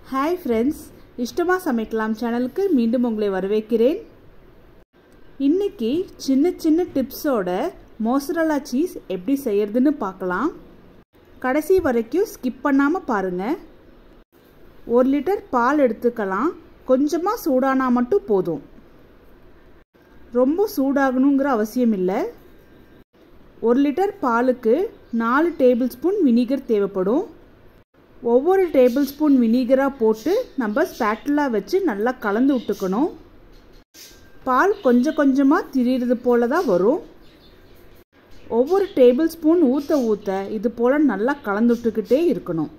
hi friends இஷ்டமாக சமைக்கலாம் சேனலுக்கு மீண்டும் உங்களை வரவேற்கிறேன் இன்னைக்கு சின்ன சின்ன டிப்ஸோட மோசரலா சீஸ் எப்படி செய்யறதுன்னு பார்க்கலாம் கடைசி வரைக்கும் ஸ்கிப் பண்ணாமல் பாருங்கள் ஒரு லிட்டர் பால் எடுத்துக்கலாம் கொஞ்சமாக சூடானா மட்டும் போதும் ரொம்ப சூடாகணுங்கிற அவசியம் இல்லை ஒரு லிட்டர் பாலுக்கு நாலு டேபிள் ஸ்பூன் வினிகர் தேவைப்படும் ஒவ்வொரு டேபிள் ஸ்பூன் வினிகராக போட்டு நம்ம ஸ்பேட்டுலா வச்சு நல்லா கலந்து விட்டுக்கணும் பால் கொஞ்சம் கொஞ்சமாக திரியிறது போல தான் வரும் ஒவ்வொரு டேபிள் ஸ்பூன் ஊற்ற ஊற்ற இது போல் நல்லா கலந்து விட்டுக்கிட்டே இருக்கணும்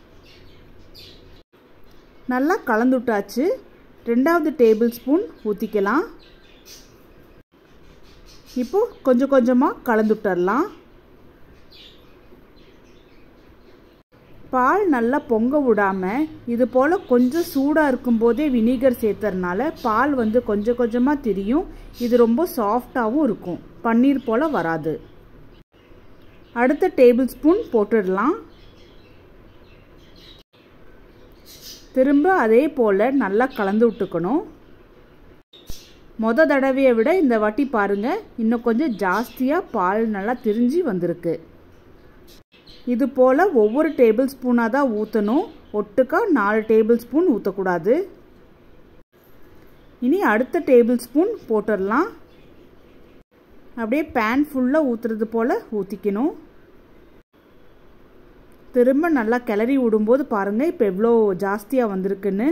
நல்லா கலந்து விட்டாச்சு ரெண்டாவது டேபிள் ஸ்பூன் ஊற்றிக்கலாம் இப்போ கொஞ்சம் கொஞ்சமாக கலந்து விட்டுறலாம் பால் நல்லா பொங்க விடாமல் இது போல் கொஞ்சம் சூடாக இருக்கும்போதே வினிகர் சேர்த்துறதுனால பால் வந்து கொஞ்சம் கொஞ்சமாக திரியும் இது ரொம்ப சாஃப்டாகவும் இருக்கும் பன்னீர் போல் வராது அடுத்த டேபிள் ஸ்பூன் போட்டுடலாம் திரும்ப அதே போல் நல்லா கலந்து விட்டுக்கணும் மொத தடவையை விட இந்த வாட்டி பாருங்கள் இன்னும் கொஞ்சம் ஜாஸ்தியாக பால் நல்லா திரிஞ்சு வந்திருக்கு இது போல் ஒவ்வொரு டேபிள் ஸ்பூனாக தான் ஊற்றணும் ஒட்டுக்கா நாலு டேபிள் ஸ்பூன் ஊற்றக்கூடாது இனி அடுத்த டேபிள் ஸ்பூன் போட்டுடலாம் அப்படியே பேன் ஃபுல்லாக ஊற்றுறது போல் ஊற்றிக்கணும் திரும்ப நல்லா கிளறி விடும்போது பாருங்கள் இப்போ எவ்வளோ ஜாஸ்தியாக வந்திருக்குன்னு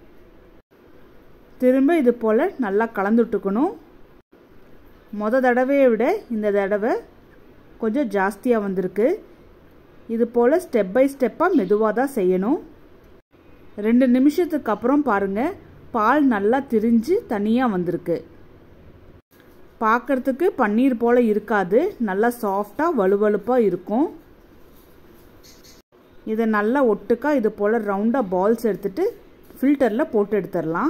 திரும்ப இது போல் நல்லா கலந்துட்டுக்கணும் மொத தடவையை விட இந்த தடவை கொஞ்சம் ஜாஸ்தியாக வந்திருக்கு இது போல் ஸ்டெப் பை ஸ்டெப்பாக மெதுவாக தான் செய்யணும் ரெண்டு நிமிஷத்துக்கு அப்புறம் பாருங்கள் பால் நல்லா திரிஞ்சு தனியாக வந்திருக்கு பார்க்குறதுக்கு பன்னீர் போல் இருக்காது நல்லா சாஃப்டாக வலுவலுப்பாக இருக்கும் இதை நல்லா ஒட்டுக்கா இது போல் ரவுண்டாக பால்ஸ் எடுத்துகிட்டு ஃபில்டரில் போட்டு எடுத்துடலாம்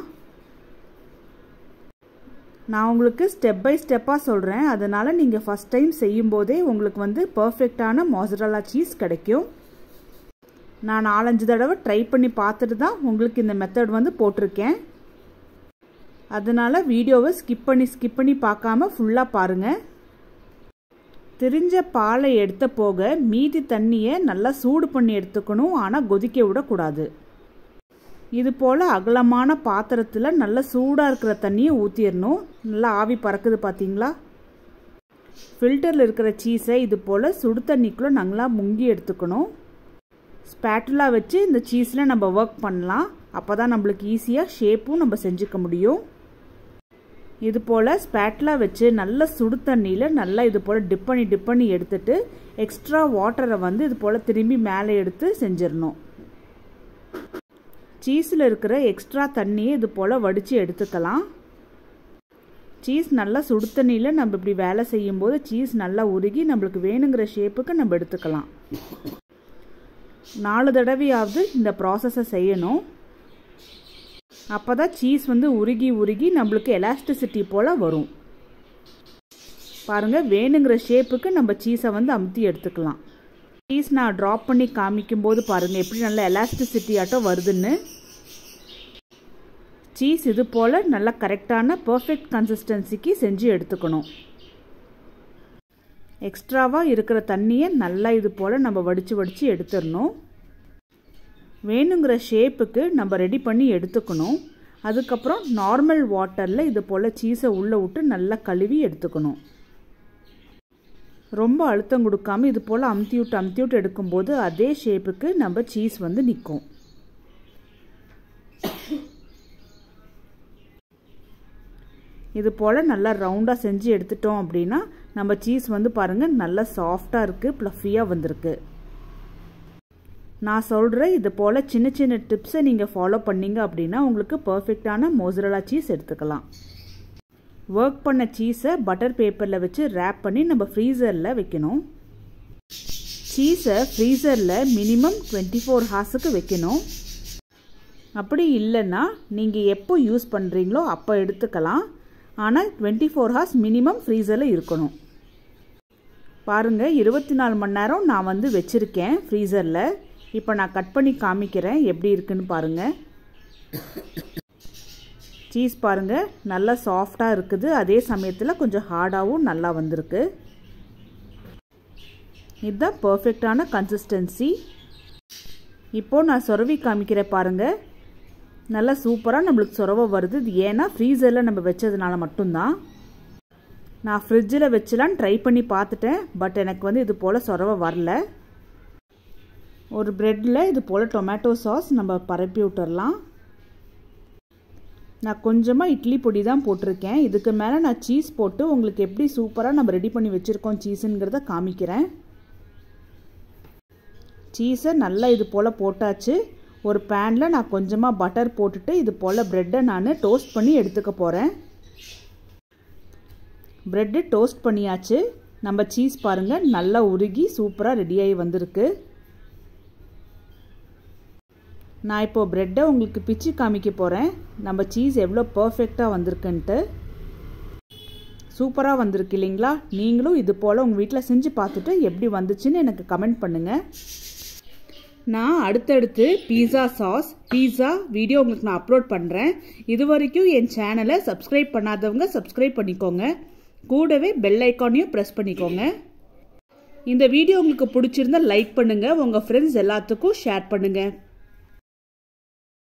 நான் உங்களுக்கு ஸ்டெப் பை ஸ்டெப்பாக சொல்கிறேன் அதனால் நீங்கள் ஃபஸ்ட் டைம் செய்யும்போதே உங்களுக்கு வந்து பர்ஃபெக்டான மொசரலா சீஸ் கிடைக்கும் நான் நாலஞ்சு தடவை ட்ரை பண்ணி பார்த்துட்டு தான் உங்களுக்கு இந்த மெத்தட் வந்து போட்டிருக்கேன் அதனால் வீடியோவை ஸ்கிப் பண்ணி ஸ்கிப் பண்ணி பார்க்காம ஃபுல்லாக பாருங்கள் திரிஞ்ச பாலை எடுத்த போக மீதி தண்ணியை நல்லா சூடு பண்ணி எடுத்துக்கணும் ஆனால் கொதிக்க விடக்கூடாது இது போல் அகலமான பாத்திரத்தில் நல்லா சூடாக இருக்கிற தண்ணியை ஊற்றிடணும் நல்லா ஆவி பறக்குது பார்த்தீங்களா ஃபில்டரில் இருக்கிற சீஸை இது போல் சுடு தண்ணிக்குள்ளே நல்லா முங்கி எடுத்துக்கணும் ஸ்பேட்டுலா வச்சு இந்த சீஸில் நம்ம ஒர்க் பண்ணலாம் அப்போ தான் நம்மளுக்கு ஈஸியாக ஷேப்பும் நம்ம செஞ்சுக்க முடியும் இது போல் ஸ்பேட்லா வச்சு நல்ல சுடு தண்ணியில் நல்லா இது போல் டிப் பண்ணி டிப் பண்ணி எடுத்துட்டு எக்ஸ்ட்ரா வாட்டரை வந்து இது போல் திரும்பி மேலே எடுத்து செஞ்சிடணும் சீஸில் இருக்கிற எக்ஸ்ட்ரா தண்ணியை இது போல் வடித்து எடுத்துக்கலாம் சீஸ் நல்லா சுடு தண்ணியில் நம்ம இப்படி வேலை செய்யும்போது சீஸ் நல்லா உருகி நம்மளுக்கு வேணுங்கிற ஷேப்புக்கு நம்ம எடுத்துக்கலாம் நாலு தடவையாவது இந்த ப்ராசஸை செய்யணும் அப்போ தான் சீஸ் வந்து உருகி உருகி நம்மளுக்கு எலாஸ்டிசிட்டி போல் வரும் பாருங்கள் வேணுங்கிற ஷேப்புக்கு நம்ம சீஸை வந்து அமுத்தி எடுத்துக்கலாம் சீஸ் நான் ட்ராப் பண்ணி காமிக்கும்போது பாருங்கள் எப்படி நல்ல எலாஸ்டிசிட்டி ஆட்டம் வருதுன்னு சீஸ் இது போல் நல்ல கரெக்டான பர்ஃபெக்ட் கன்சிஸ்டன்சிக்கு செஞ்சு எடுத்துக்கணும் எக்ஸ்ட்ராவாக இருக்கிற தண்ணியை நல்லா இது போல் நம்ம வடித்து வடித்து எடுத்துடணும் வேணுங்கிற ஷேப்புக்கு நம்ம ரெடி பண்ணி எடுத்துக்கணும் அதுக்கப்புறம் நார்மல் வாட்டரில் இது போல் சீஸை உள்ளே விட்டு நல்லா கழுவி எடுத்துக்கணும் ரொம்ப அழுத்தம் கொடுக்காம இது போல் அமுத்தி விட்டு அமுத்தி விட்டு எடுக்கும்போது அதே ஷேப்புக்கு நம்ம சீஸ் வந்து நிற்கும் இது போல் நல்லா ரவுண்டாக செஞ்சு எடுத்துட்டோம் அப்படின்னா நம்ம சீஸ் வந்து பாருங்கள் நல்லா சாஃப்டாக இருக்குது ப்ளஃபியாக வந்திருக்கு நான் சொல்கிறேன் இது போல் சின்ன சின்ன டிப்ஸை நீங்கள் ஃபாலோ பண்ணீங்க அப்படின்னா உங்களுக்கு பர்ஃபெக்டான மோசரலா சீஸ் எடுத்துக்கலாம் ஒர்க் பண்ண சீஸை பட்டர் பேப்பரில் வச்சு ரேப் பண்ணி நம்ம ஃப்ரீசரில் வைக்கணும் சீஸை ஃப்ரீசரில் மினிமம் டுவெண்ட்டி ஃபோர் ஹார்ஸுக்கு வைக்கணும் அப்படி இல்லைன்னா நீங்கள் எப்போ யூஸ் பண்ணுறீங்களோ அப்போ எடுத்துக்கலாம் ஆனால் டுவெண்ட்டி ஃபோர் ஹார்ஸ் மினிமம் ஃப்ரீசரில் இருக்கணும் பாருங்கள் இருபத்தி நாலு மணி நேரம் நான் வந்து வச்சுருக்கேன் ஃப்ரீசரில் இப்போ நான் கட் பண்ணி காமிக்கிறேன் எப்படி இருக்குன்னு பாருங்கள் சீஸ் பாருங்கள் நல்லா சாஃப்டாக இருக்குது அதே சமயத்தில் கொஞ்சம் ஹார்டாகவும் நல்லா வந்திருக்கு இதுதான் பர்ஃபெக்டான கன்சிஸ்டன்சி இப்போது நான் சொரவி காமிக்கிறேன் பாருங்கள் நல்லா சூப்பராக நம்மளுக்கு சொரவை வருது இது ஏன்னா ஃப்ரீசரில் நம்ம வச்சதுனால மட்டும்தான் நான் ஃப்ரிட்ஜில் வச்சுலாம் ட்ரை பண்ணி பார்த்துட்டேன் பட் எனக்கு வந்து இது போல் சொரவை வரல ஒரு ப்ரெட்டில் இது போல் டொமேட்டோ சாஸ் நம்ம பரப்பி விட்டுறலாம் நான் கொஞ்சமாக இட்லி பொடி தான் போட்டிருக்கேன் இதுக்கு மேலே நான் சீஸ் போட்டு உங்களுக்கு எப்படி சூப்பராக நம்ம ரெடி பண்ணி வச்சுருக்கோம் சீஸுங்கிறத காமிக்கிறேன் சீஸை நல்லா இது போல் போட்டாச்சு ஒரு பேனில் நான் கொஞ்சமாக பட்டர் போட்டுட்டு இது போல் ப்ரெட்டை நான் டோஸ்ட் பண்ணி எடுத்துக்க போகிறேன் ப்ரெட்டு டோஸ்ட் பண்ணியாச்சு நம்ம சீஸ் பாருங்கள் நல்லா உருகி சூப்பராக ரெடியாகி வந்திருக்கு நான் இப்போது ப்ரெட்டை உங்களுக்கு பிச்சு காமிக்க போகிறேன் நம்ம சீஸ் எவ்வளோ பர்ஃபெக்டாக வந்திருக்குன்ட்டு சூப்பராக வந்திருக்கு இல்லைங்களா நீங்களும் இது போல் உங்கள் வீட்டில் செஞ்சு பார்த்துட்டு எப்படி வந்துச்சுன்னு எனக்கு கமெண்ட் பண்ணுங்கள் நான் அடுத்தடுத்து பீஸா சாஸ் பீஸா வீடியோ உங்களுக்கு நான் அப்லோட் பண்ணுறேன் இது வரைக்கும் என் சேனலை சப்ஸ்கிரைப் பண்ணாதவங்க சப்ஸ்கிரைப் பண்ணிக்கோங்க கூடவே பெல் ஐக்கானையும் ப்ரெஸ் பண்ணிக்கோங்க இந்த வீடியோ உங்களுக்கு பிடிச்சிருந்தா லைக் பண்ணுங்கள் உங்கள் ஃப்ரெண்ட்ஸ் எல்லாத்துக்கும் ஷேர் பண்ணுங்கள்